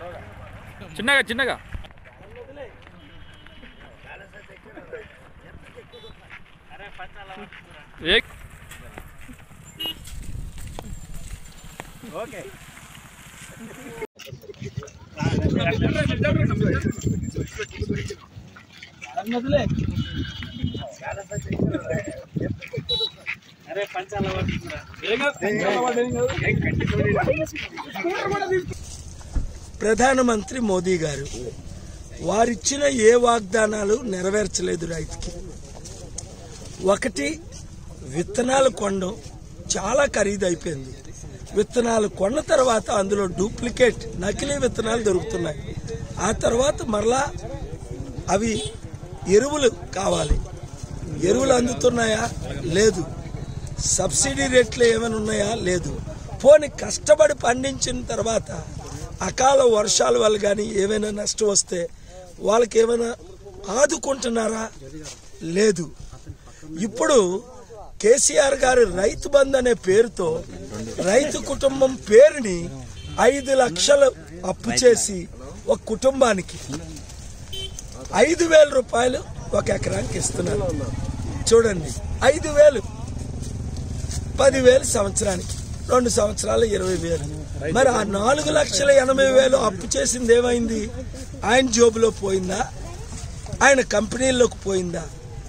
చిన్నగా చిన్నగా ఏ ప్రధానమంత్రి మోదీ గారు వారిచ్చిన ఏ వాగ్దానాలు నెరవేర్చలేదు రైతుకి ఒకటి విత్తనాలు కొనడం చాలా ఖరీదైపోయింది విత్తనాలు కొన్న తర్వాత అందులో డూప్లికేట్ నకిలీ విత్తనాలు దొరుకుతున్నాయి ఆ తర్వాత మరలా అవి ఎరువులు కావాలి ఎరువులు అందుతున్నాయా లేదు సబ్సిడీ రేట్లు ఏమైనా ఉన్నాయా లేదు పోని కష్టపడి పండించిన తర్వాత అకాల వర్షాల వల్ల కానీ ఏమైనా నష్టం వస్తే వాళ్ళకి ఏమైనా ఆదుకుంటున్నారా లేదు ఇప్పుడు కేసీఆర్ గారు రైతు బంధు అనే పేరుతో రైతు కుటుంబం పేరుని ఐదు లక్షలు అప్పు చేసి ఒక కుటుంబానికి ఐదు వేల రూపాయలు ఒక ఎకరానికి ఇస్తున్నారు చూడండి ఐదు వేలు పదివేలు సంవత్సరానికి రెండు సంవత్సరాలు ఇరవై వేలు మరి ఆ నాలుగు లక్షల ఎనభై వేలు అప్పు చేసింది ఏమైంది ఆయన జోబులో పోయిందా ఆయన కంపెనీల్లోకి పోయిందా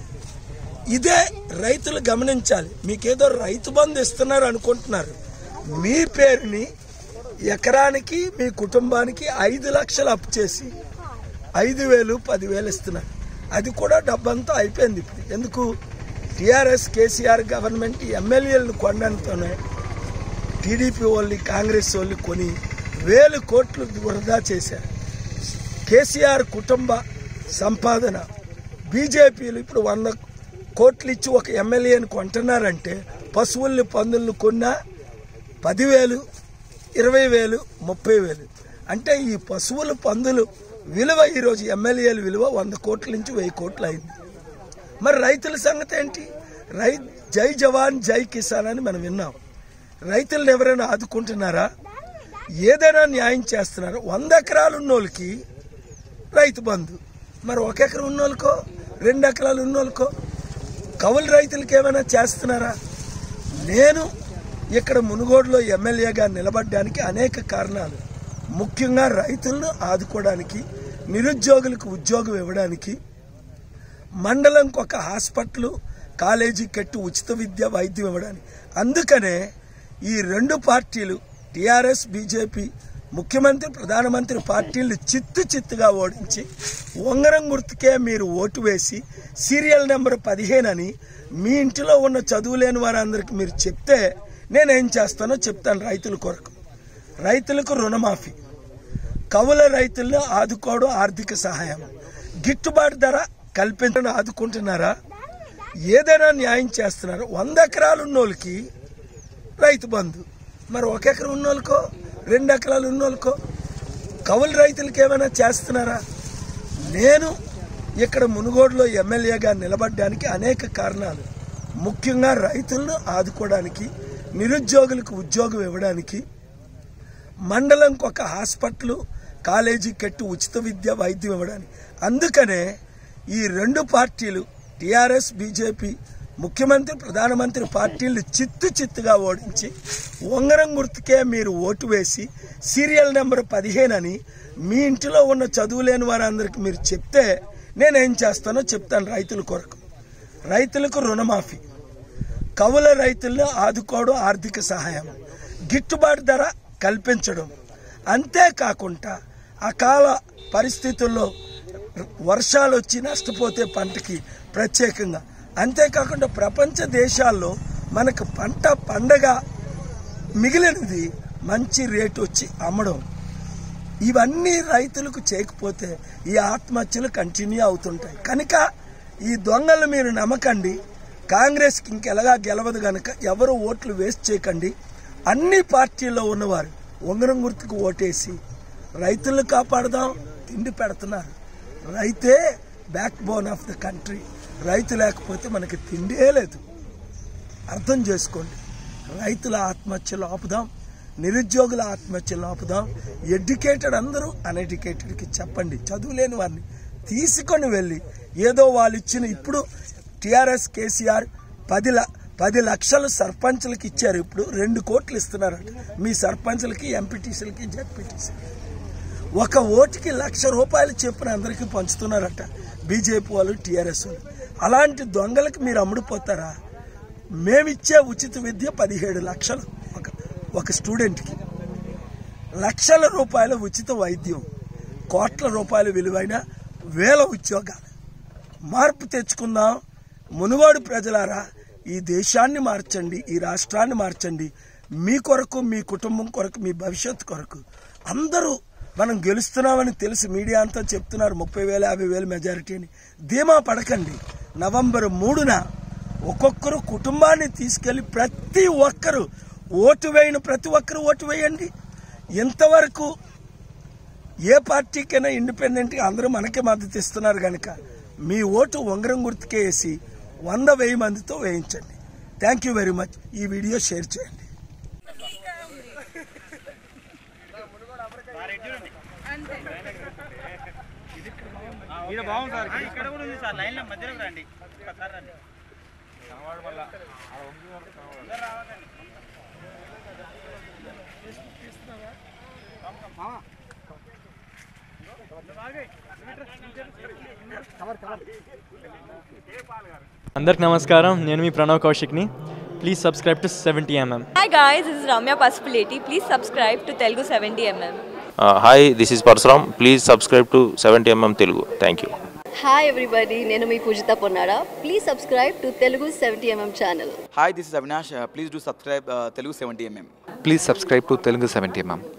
ఇదే రైతులు గమనించాలి మీకేదో రైతు బంధు ఇస్తున్నారు అనుకుంటున్నారు మీ పేరుని ఎకరానికి మీ కుటుంబానికి ఐదు లక్షలు అప్పు చేసి ఐదు వేలు పదివేలు ఇస్తున్నారు అది కూడా డబ్బంతా అయిపోయింది ఇప్పుడు ఎందుకు టిఆర్ఎస్ కేసీఆర్ గవర్నమెంట్ ఎమ్మెల్యేలను కొనడంతోనే టీడీపీ వాళ్ళు కాంగ్రెస్ వాళ్ళు కొని వేలు కోట్లు వృధా చేశారు కేసీఆర్ కుటుంబ సంపాదన బీజేపీలు ఇప్పుడు వంద కోట్లు ఇచ్చి ఒక ఎమ్మెల్యేని కొంటున్నారంటే పశువుల్ని పందుల్ని కొన్నా పదివేలు ఇరవై వేలు ముప్పై వేలు అంటే ఈ పశువులు పందులు విలువ ఈరోజు ఎమ్మెల్యేల విలువ వంద కోట్ల నుంచి వెయ్యి కోట్లు అయింది మరి రైతుల సంగతి ఏంటి రై జై జవాన్ జై కిసాన్ అని మనం విన్నాం రైతులను ఎవరైనా ఆదుకుంటున్నారా ఏదైనా న్యాయం చేస్తున్నారా వంద ఎకరాలు ఉన్నోళ్ళకి రైతు బంధు మరి ఒక ఎకరం ఉన్నోళ్ళకో రెండు ఎకరాలు ఉన్నోళ్ళకో కౌలు రైతులకి ఏమైనా చేస్తున్నారా నేను ఇక్కడ మునుగోడులో ఎమ్మెల్యేగా నిలబడడానికి అనేక కారణాలు ముఖ్యంగా రైతులను ఆదుకోవడానికి నిరుద్యోగులకు ఉద్యోగం ఇవ్వడానికి మండలంకి ఒక హాస్పిటల్ కాలేజీ కట్టి ఉచిత విద్య వైద్యం ఇవ్వడానికి అందుకనే ఈ రెండు పార్టీలు టిఆర్ఎస్ బీజేపీ ముఖ్యమంత్రి ప్రధానమంత్రి పార్టీలు చిత్తు చిత్తుగా ఓడించి ఉంగరం గుర్తుకే మీరు ఓటు వేసి సీరియల్ నెంబర్ పదిహేను అని మీ ఇంటిలో ఉన్న చదువులేని వారందరికి మీరు చెప్తే నేనేం చేస్తానో చెప్తాను రైతుల కొరకు రైతులకు రుణమాఫీ కవుల రైతులను ఆదుకోవడం ఆర్థిక సహాయం గిట్టుబాటు ధర కల్పించడం ఆదుకుంటున్నారా ఏదైనా న్యాయం చేస్తున్నారు వంద ఎకరాలు ఉన్నోళ్ళకి రైతు బంధు మరి ఒక ఎకరం ఉన్నోళ్ళకో రెండు ఎకరాలు ఉన్నోళ్ళకో కవులు రైతులకి ఏమైనా చేస్తున్నారా నేను ఇక్కడ మునుగోడులో ఎమ్మెల్యేగా నిలబడడానికి అనేక కారణాలు ముఖ్యంగా రైతులను ఆదుకోవడానికి నిరుద్యోగులకు ఉద్యోగం ఇవ్వడానికి మండలంకి ఒక హాస్పిటల్ కాలేజీ కట్టి ఉచిత విద్య వైద్యం ఇవ్వడానికి అందుకనే ఈ రెండు పార్టీలు టిఆర్ఎస్ బీజేపీ ముఖ్యమంత్రి ప్రధానమంత్రి పార్టీలు చిత్తు చిత్తుగా ఓడించి ఉంగరం గుర్తుకే మీరు ఓటు వేసి సీరియల్ నెంబర్ పదిహేను అని మీ ఇంటిలో ఉన్న చదువులేని వారందరికి మీరు చెప్తే నేనేం చేస్తానో చెప్తాను రైతుల కొరకు రైతులకు రుణమాఫీ కవుల రైతులను ఆదుకోవడం ఆర్థిక సహాయం గిట్టుబాటు ధర కల్పించడం అంతేకాకుండా అకాల పరిస్థితుల్లో వర్షాలు వచ్చి నష్టపోతే పంటకి ప్రత్యేకంగా అంతేకాకుండా ప్రపంచ దేశాల్లో మనకు పంట పండగ మిగిలినది మంచి రేటు వచ్చి అమ్మడం ఇవన్నీ రైతులకు చేయకపోతే ఈ ఆత్మహత్యలు కంటిన్యూ అవుతుంటాయి కనుక ఈ దొంగలు మీరు నమ్మకండి కాంగ్రెస్కి ఇంకెలాగా గెలవదు గనక ఎవరు ఓట్లు వేస్ట్ చేయకండి అన్ని పార్టీల్లో ఉన్నవారు ఉంగరం గుర్తుకు ఓటేసి రైతులను కాపాడదాం తిండి పెడుతున్నారు రైతే backbone of the country రైతు లేకపోతే మనకి తిండే లేదు అర్థం చేసుకోండి రైతుల ఆత్మహత్యలు ఆపుదాం నిరుద్యోగుల ఆత్మహత్యలు ఆపుదాం ఎడ్యుకేటెడ్ అందరూ అన్ఎడ్యుకేటెడ్కి చెప్పండి చదువులేని వారిని తీసుకొని వెళ్ళి ఏదో వాళ్ళు ఇచ్చిన ఇప్పుడు టిఆర్ఎస్ కేసీఆర్ పది ల పది లక్షలు సర్పంచ్లకి ఇచ్చారు ఇప్పుడు రెండు కోట్లు ఇస్తున్నారట మీ సర్పంచ్లకి ఎంపీటీసీలకి జెడ్పీటీసీలకి ఒక ఓటుకి లక్ష రూపాయలు చెప్పిన అందరికీ పంచుతున్నారట బీజేపీ వాళ్ళు టీఆర్ఎస్ వాళ్ళు అలాంటి దొంగలకి మీరు అమ్ముడుపోతారా మేమిచ్చే ఉచిత విద్య పదిహేడు లక్షలు ఒక ఒక స్టూడెంట్కి లక్షల రూపాయల ఉచిత వైద్యం కోట్ల రూపాయల విలువైన వేల ఉద్యోగాలు మార్పు తెచ్చుకుందాం మునుగోడు ప్రజలారా ఈ దేశాన్ని మార్చండి ఈ రాష్ట్రాన్ని మార్చండి మీ కొరకు మీ కుటుంబం కొరకు మీ భవిష్యత్తు కొరకు అందరూ మనం గెలుస్తున్నామని తెలిసి మీడియా అంతా చెప్తున్నారు ముప్పై వేల యాభై వేల మెజారిటీ అని ధీమా పడకండి నవంబర్ మూడున ఒక్కొక్కరు కుటుంబాన్ని తీసుకెళ్లి ప్రతి ఒక్కరు ఓటు వేయని ప్రతి ఒక్కరు ఓటు వేయండి ఇంతవరకు ఏ పార్టీకైనా ఇండిపెండెంట్గా అందరూ మనకే మద్దతు ఇస్తున్నారు కనుక మీ ఓటు ఉంగరం గుర్తుకే వేసి వంద వెయ్యి మందితో వేయించండి థ్యాంక్ యూ వెరీ మచ్ ఈ వీడియో షేర్ చేయండి ఇక్కడ బాగుంది సార్ ఇక్కడ కూడా ఉంది సార్ లైన్ లో మధ్యలోకి రండి ఒకసారి రండి అందరికి నమస్కారం నేను మీ ప్రణవ్ కౌశిక్ని please subscribe to seventy MM Hi guys, this is Ramya Pasupuleti. Please subscribe to Telugu 70mm. Hi this is Parashuram please subscribe to seventy MM Telugu thank you hi everybody నేను మీ Pujitha Ponnara please subscribe to Telugu seventy MM channel Hi, this is Avinash. Uh, please do subscribe uh, Telugu 70mm. Please subscribe to Telugu 70 mm.